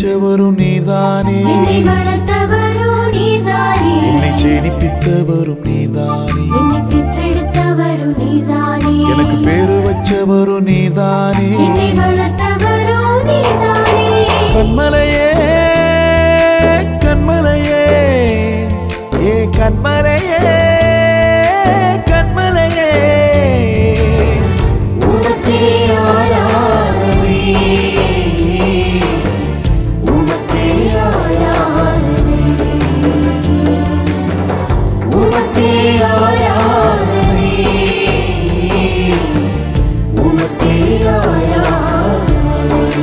வச்சவரும் நீதானே என்னை வளர்த்தவரும் நீதானே என்னை சேமிப்பித்தவரும் நீதானே என்னை பெற்றெடுத்தவரும் நீதானே எனக்கு பேரு வச்சவரும் நீதானே என்னை வளர்த்தவரும் நீதானே கண்மலையே கண்மலையே ஏ கண்மலையே கண்மலையே உமக்கே ஆராதனை உமக்கே ஆராதனை உமக்கே ஆராதனை உமக்கே ஆராதனை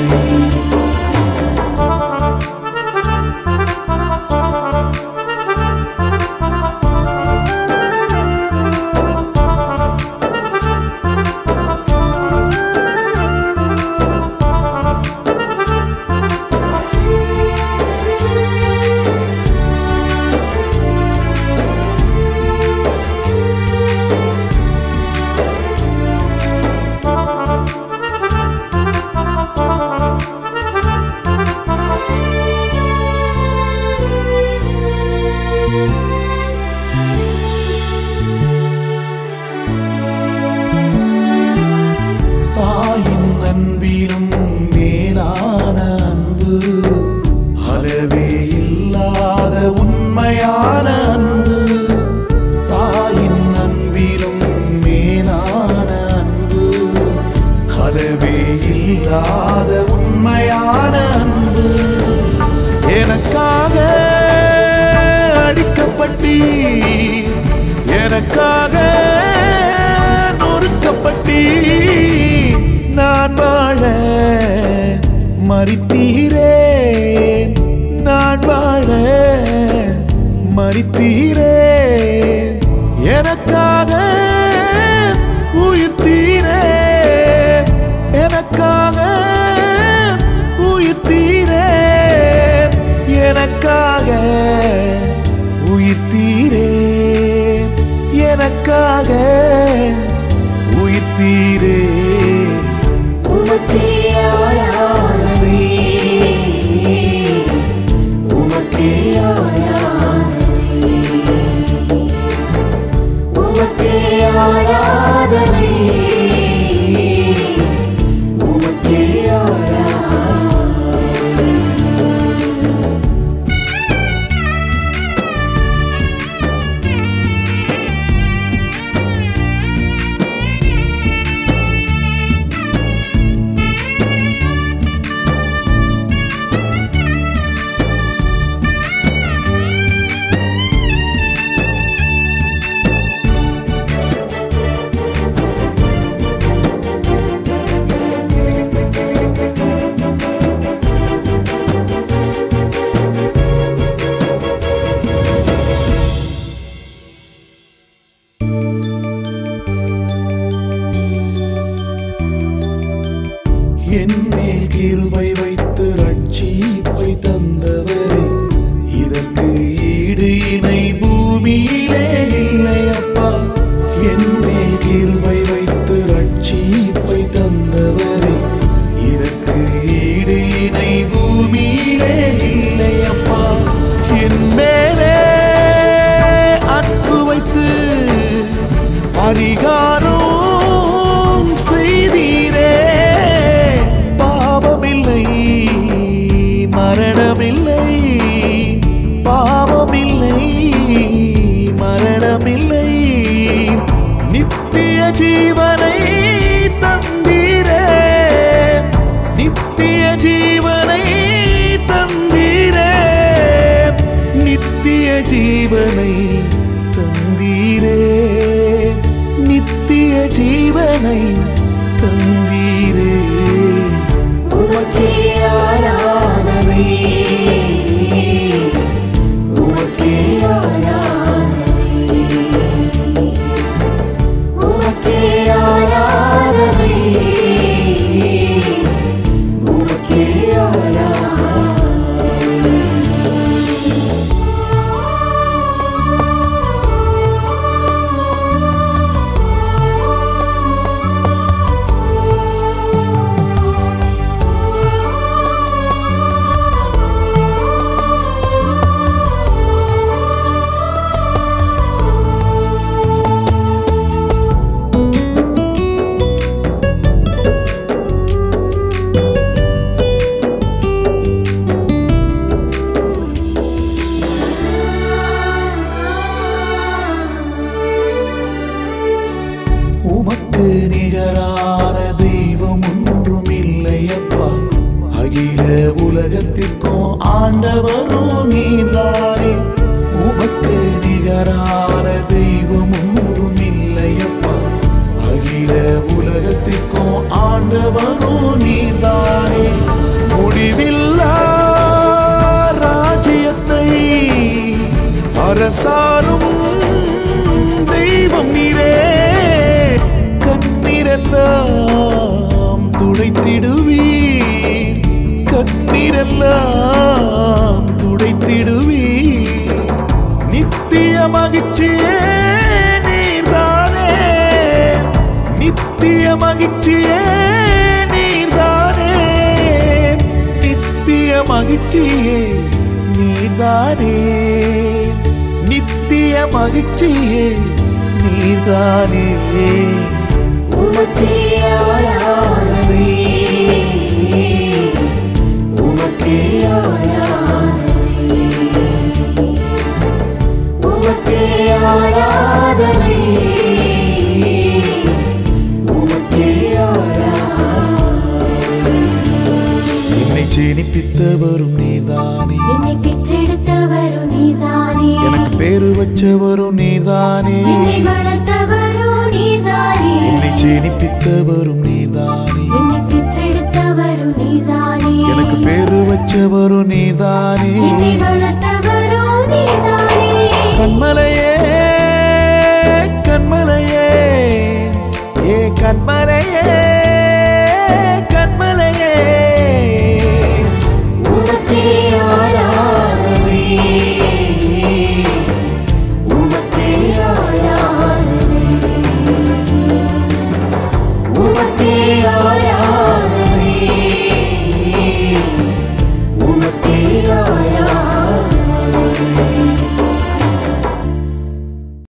தாயின் அன்பிலும் மேலான அன்பு அளவே இல்லாத உண்மையான அன்பு தாயின் அன்பிலும் மேலான அன்பு அளவே இல்லாத உண்மையான அன்பு எனக்காக அடிக்கப்பட்டி எனக்காக நொறுக்கப்பட்டி நான் வாழ மறித்தீரே நான் வாழ மறித்தீரே எனக்காக உயிர்த்தீரே எனக்காக உயிர்த்தீரே எனக்காக உயிர்த்தீரே எனக்காக உயிர்த்தீரே உமக்கே ஆராதனை உமக்கே ஆராதனை உமக்கே ஆராதனை உமக்கே ஆராதனை என் மேல் கிருபை வைத்து ரட்சிப்பை தந்தவரே இதற்கு ஈடு இணை பூமியிலே இல்லை அப்பா என் மேல் கிருபை வைத்து ரட்சிப்பை தந்தவரே இதற்கு ஈடு இணை பூமியிலே இல்லை அப்பா என் மேலே அன்பு வைத்து அதிகாரம் செய்தீரே பாவமில்லை மரணமில்லை பாவமில்லை மரணமில்லை நித்திய ஜீவனை தந்தீரே நித்திய ஜீவனை தந்தீரே நித்திய ஜீவனை தந்தீரே நித்திய ஜீவனை தந்தீரே உமக்கே ஆராதனை உமக்கே ஆராதனை உமக்கே ஆராதனை உமக்கே ஆராதனை அகில உலகத்திற்கும் ஆண்டவரும் நீதானே உமக்கு நிகரான தெய்வம் ஒன்றும் இல்லையப்பா அகில உலகத்திற்கும் ஆண்டவரும் நீதானே முடிவில்லா ராஜ்யத்தை அரசாலும் தெய்வம் நீரே கண்ணீரெல்லாம் துடைத்திடுவீர் கண்ணீரெல்லாம் துடைத்திடுவீர் நித்திய மகிழ்ச்சியே நீர்தானே நித்திய மகிழ்ச்சியே நீர்தானே நித்திய மகிழ்ச்சியே நீர்தானே நித்திய மகிழ்ச்சியே நீர்தானே உமக்கே ஆராதனை உமக்கே ஆராதனை உமக்கே ஆராதனை உமக்கே ஆராதனை என்னை சேமிப்பித்தவரும் நீதானே என்னை பெற்றெடுத்தவரும் நீதானே எனக்கு பேரு வச்சவரும் நீதானே என்னை வளர்த்தவரும் நீதானே என்னை சேமிப்பித்தவரும் நீதானே என்னை பெற்றெடுத்தவரும் நீதானே எனக்கு பேரு வச்சவரும் நீதானே என்னை வளர்த்தவரும் நீதானே கண்மலையே கண்மலையே ஏ கண்மலையே